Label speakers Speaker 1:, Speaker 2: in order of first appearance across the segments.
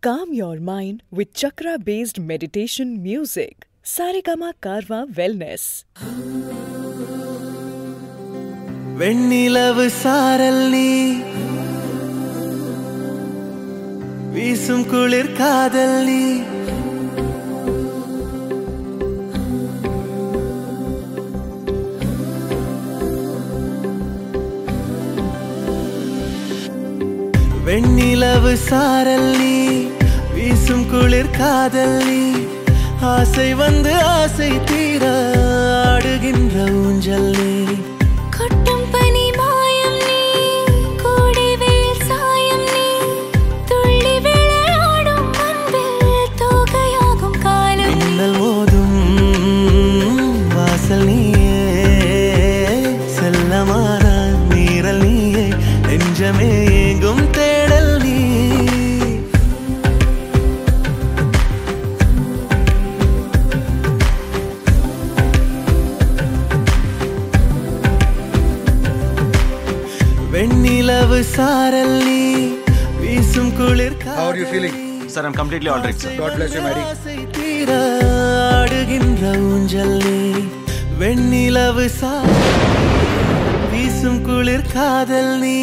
Speaker 1: Calm your mind with chakra based meditation music. Saregama Karwa Wellness.
Speaker 2: வெண்ணிலவு சாரல் நீ வீசும் குளிர் காதல் நீ வெண்ணிலவு சாரல் நீ வீசும் குளிர் காதல் நீ ஆசை வந்து ஆசை தீர ஆடுகின்ற ஊஞ்சல் நீ
Speaker 3: கொட்டும் பனி மாயம் நீ கோடை வெயில் சாயம் நீ துள்ளி விளையாடும் அன்பில் தோகையாகும் காலம் நீ
Speaker 2: மின்னல் மோதும் வாசல் நீயே செல்லமான மீறல் நீயே நெஞ்சமே எங்கும் தேடல் நீ வெண்ணிலவு சாரல் நீ வீசும் குளிர்
Speaker 4: How are you feeling?
Speaker 5: Sir, I'm completely all right, sir.
Speaker 4: God bless you, Mary.
Speaker 2: ஆசை தீர ஆடுகின்ற ஊஞ்சல் நீ வெண்ணிலவு சா வீசும் குளிர் காதல் நீ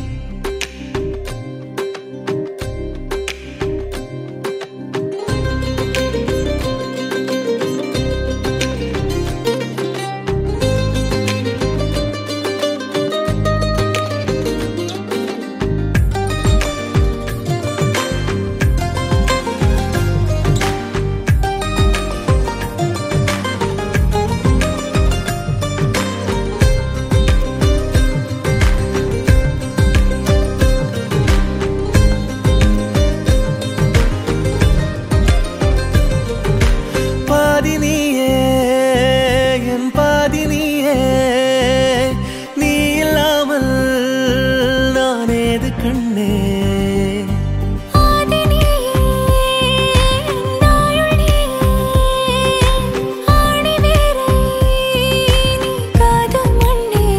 Speaker 2: பாதி நீயே என் பாதி நீயே நீ இல்லாமல் நான் ஏது கண்ணே
Speaker 3: ஆதி நீயே நாயுள் நீயே ஆணி வேரை நீ காதும் மண்ணே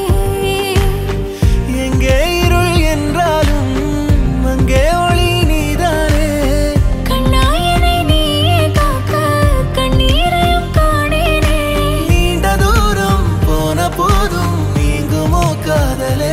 Speaker 2: எங்கே இருள் என்றாலும் அங்கே ஒளி நீதானே
Speaker 3: கண்ணாயனை நீயே காக்க கண்ணீரையும் காணேனே
Speaker 2: நீண்ட தூரம் போன போதும் நீங்குமோ காதலே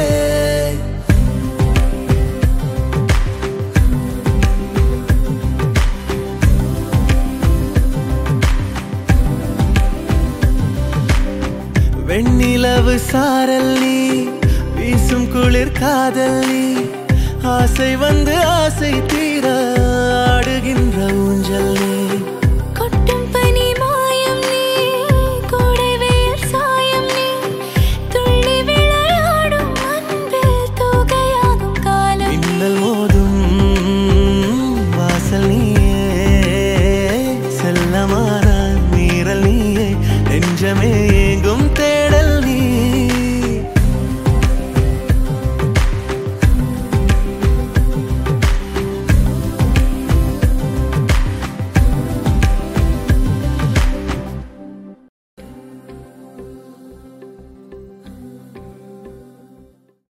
Speaker 2: வெண்ணிலவு சாரல் நீ வீசும் குளிர் காதல் நீ ஆசை வந்து ஆசை தீர ஆடுகின்ற ஊஞ்சல் நீ
Speaker 3: கொட்டும் பனி மாயம் நீ கோடை வெயில் சாயம் நீ துள்ளி விளையாடும் அன்பில் தோகையாகும் காலம் நீ.
Speaker 2: மின்னல் மோதும் வாசல் நீயே செல்லமான மீறல் நீயே நெஞ்சமே